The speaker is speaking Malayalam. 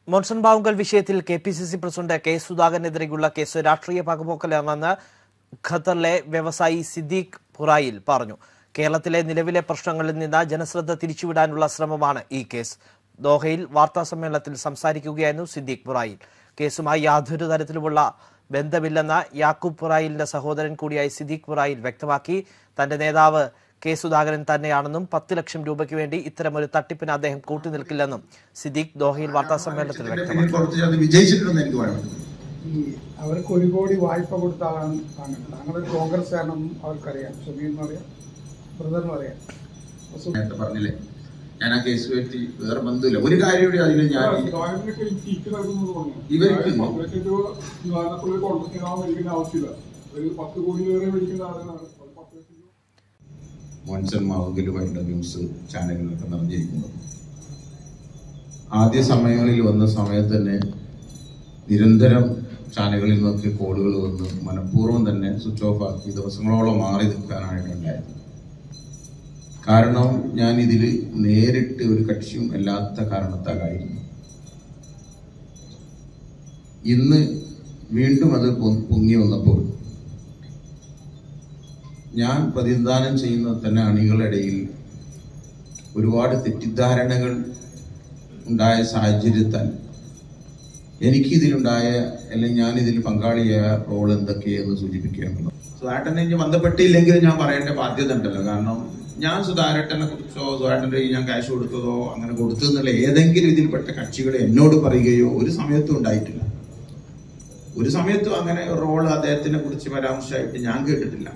മോൺസൺ ബാവുങ്കൽ വിഷയത്തിൽ K P C C president K സുധാകരനെതിരെയുള്ള കേസ് രാഷ്ട്രീയ പകപോക്കലാണെന്ന് ഖത്തറിലെ വ്യവസായി സിദ്ദീഖ് പുറായിൽ പറഞ്ഞു കേരളത്തിലെ നിലവിലെ പ്രശ്നങ്ങളിൽ നിന്ന് ജനശ്രദ്ധ തിരിച്ചുവിടാനുള്ള ശ്രമമാണ് ഈ കേസ് ദോഹയിൽ വാർത്താ സമ്മേളനത്തിൽ സംസാരിക്കുകയായിരുന്നു സിദ്ദീഖ് പുറായിൽ കേസുമായി യാതൊരു തരത്തിലുമുള്ള ബന്ധമില്ലെന്ന് യാക്കൂബ് പുറായിലിന്റെ സഹോദരൻ കൂടിയായ സിദ്ദീഖ് പുറായിൽ വ്യക്തമാക്കി തന്റെ നേതാവ് കെ സുധാകരൻ തന്നെയാണെന്നും പത്ത് ലക്ഷം രൂപയ്ക്ക് വേണ്ടി ഇത്തരമൊരു തട്ടിപ്പിന് അദ്ദേഹം കൂട്ടുനിൽക്കില്ലെന്നും സിദ്ദീഖ് ദോഹയിൽ വാർത്താ സമ്മേളനത്തിൽ ഇതിന്റെ വ്യക്തമാക്കി പിന്നിൽ പ്രവർത്തിച്ച് അത് വിജയിച്ചിട്ടുണ്ടെന്ന് എനിക്ക് വേണം ഈ അവർക്ക് ഒരു കോടി വായ്പ കൊടുത്ത ആളാണ് താങ്കൾ താങ്കൾ ഒരു കോൺഗ്രസ്സുകാരനെന്നും അവർക്കറിയാം ഷമീറിനും അറിയാം ബ്രദറിനും അറിയാം അപ്പൊ സു- നേരത്തെ പറഞ്ഞില്ലേ ഞാൻ ആ കേസ് പറ്റി വേറെ ബന്ധമില്ല ഒരു കാര്യം കൂടി അതിൽ ഞാൻ ഇവർക്ക് മോൻസൺ മാവുങ്കലുമായിട്ടുള്ള ന്യൂസ് ചാനലുകളൊക്കെ നിറഞ്ഞിരിക്കുന്നത് ആദ്യ സമയങ്ങളിൽ വന്ന സമയത്ത് തന്നെ നിരന്തരം ചാനലുകളിൽ നിന്നൊക്കെ കോളുകൾ വന്ന് മനഃപൂർവ്വം തന്നെ സ്വിച്ച് ഓഫ് ആക്കി ദിവസങ്ങളോളം മാറി നിൽക്കാനാണ് ഉണ്ടായത് കാരണം ഞാൻ ഇതിൽ നേരിട്ട് ഒരു കക്ഷിയും അല്ലാത്ത കാരണത്താലായിരുന്നു ഇന്ന് വീണ്ടും അത് പൊ- പൊങ്ങി വന്നപ്പോൾ ഞാൻ പ്രതിനിധാനം ചെയ്യുന്ന തന്നെ അണികളുടെ ഇടയിൽ ഒരുപാട് തെറ്റിദ്ധാരണകൾ ഉണ്ടായ സാഹചര്യത്താൽ എനിക്ക് ഇതിലുണ്ടായ അല്ലെങ്കിൽ ഞാൻ ഇതിൽ പങ്കാളിയായ റോൾ എന്തൊക്കെയെന്ന് സൂചിപ്പിക്കുകയാണല്ലോ സുധാരട്ടനെ ഇനി ബന്ധപ്പെട്ടില്ലെങ്കിൽ ഞാൻ പറയേണ്ട ബാധ്യത ഉണ്ടല്ലോ കാരണം ഞാൻ സുധാരട്ടനെ കുറിച്ചോ സുധാരട്ടൻ്റെ കയ്യിൽ ഞാൻ ക്യാഷ് കൊടുത്തതോ അങ്ങനെ കൊടുത്തു എന്നുള്ള ഏതെങ്കിലും ഇതിൽപ്പെട്ട കക്ഷികൾ എന്നോട് പറയുകയോ ഒരു സമയത്തും ഉണ്ടായിട്ടില്ല ഒരു സമയത്തും അങ്ങനെ റോൾ അദ്ദേഹത്തിനെ കുറിച്ച് പരാമർശമായിട്ട് ഞാൻ കേട്ടിട്ടില്ല